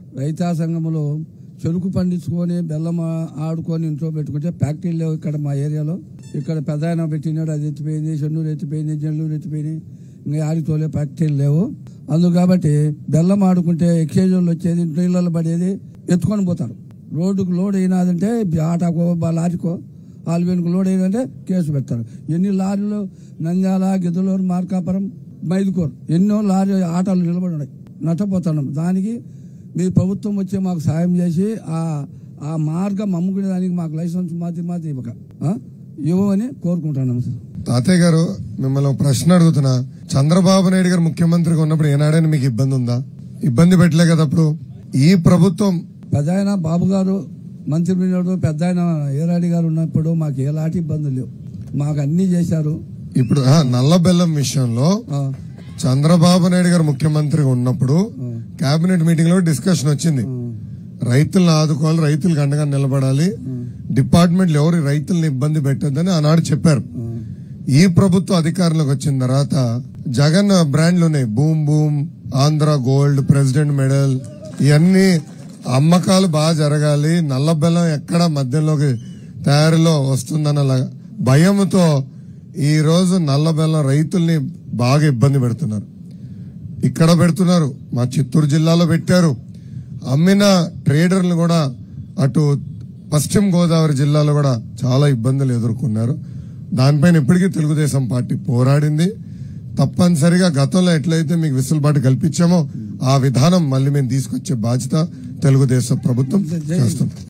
రైతా సంఘములో చెరుకు పండించుకొని బెల్లం ఆ- ఆడుకొని ఇంట్లో పెట్టుకుంటే ఫ్యాక్టరీలు లేవు ఇక్కడ మా ఏరియాలో ఇక్కడ పెద్ద ఆయన పెట్టినాడు అది ఎత్తిపోయింది చెన్నూరు ఎత్తిపోయింది జల్లూరు ఎత్తిపోయింది ఇంకా ఆడి తోలే ఫ్యాక్టరీలు లేవు అందుకు కాబట్టి బెల్లం ఆడుకుంటే ఎక్స్చేంజ్ వాళ్ళు వచ్చేది నీళ్ళలో పడేది ఎత్తుకొని పోతారు రోడ్డుకు లోడ్ అయినదంటే ఆటోకో బా- లారీకో ఆల్వేన్కు లోడ్ అయిందంటే కేసు పెడతారు ఎన్ని లారీలు నంద్యాల గిద్దలూరు మార్కాపురం మైదుకూరు ఎన్నో లారీ ఆటోలు నిలబడి ఉన్నాయి నష్టపోతున్నాం దానికి మీ ప్రభుత్వం వచ్చి మాకు సాయం చేసి ఆ ఆ మార్గం అమ్ముకునే దానికి మాకు లైసెన్స్ మాతి మాతి ఇవ్వక ఆ? ఇవ్వమని కోరుకుంటున్నాం సార్ తాతయ్య గారు మిమ్మల్ని ఒక ప్రశ్న అడుగుతున్నా చంద్రబాబు నాయుడు గారు ముఖ్యమంత్రిగా ఉన్నప్పుడు ఏనాడైనా మీకు ఇబ్బంది ఉందా ఇబ్బంది పెట్టలే కదా అప్పుడు ఈ ప్రభుత్వం పెద్ద ఆయన బాబు గారు మంత్రి ఉన్నాడు పెద్ద ఆయన ఏరాడి గారు ఉన్నప్పుడు మాకు ఎలాంటి ఇబ్బందులు లేవు మాకు అన్ని చేశారు ఇప్పుడు ఆ, నల్ల బెల్లం విషయంలో ఆ, చంద్రబాబు నాయుడు గారు ముఖ్యమంత్రిగా ఉన్నప్పుడు ఆ, కేబినెట్ మీటింగ్ లో డిస్కషన్ వచ్చింది ఆ, రైతులను ఆదుకోవాలి రైతులకు అండగా నిలబడాలి డిపార్ట్మెంట్లు ఎవరు రైతులను ఇబ్బంది పెట్టొద్దని ఆనాడు చెప్పారు ఆ. ఈ ప్రభుత్వం అధికారంలోకి వచ్చిన తర్వాత జగన్ బ్రాండ్లు ఉన్నాయి boom boom Andhra gold president medal ఇవన్నీ అమ్మకాలు బాగా జరగాలి నల్ల బెల్లం ఎక్కడ మధ్యలోకి తయారీలో వస్తుందన్న ల- భయంతో ఈ రోజు నల్ల బెల్లం రైతుల్ని బాగా ఇబ్బంది పెడుతున్నారు ఇక్కడ పెడుతున్నారు మా చిత్తూరు జిల్లాలో పెట్టారు అమ్మిన ట్రేడర్లు కూడా అటు పశ్చిమ గోదావరి జిల్లాలో కూడా చాలా ఇబ్బందులు ఎదుర్కొన్నారు దానిపైన ఇప్పటికీ తెలుగుదేశం పార్టీ పోరాడింది తప్పనిసరిగా గతంలో ఎట్లయితే మీకు వెసులుబాటు కల్పించామో ఆ విధానం మళ్ళీ మేము తీసుకొచ్చే బాధ్యత తెలుగుదేశం ప్రభుత్వం చేస్తుంది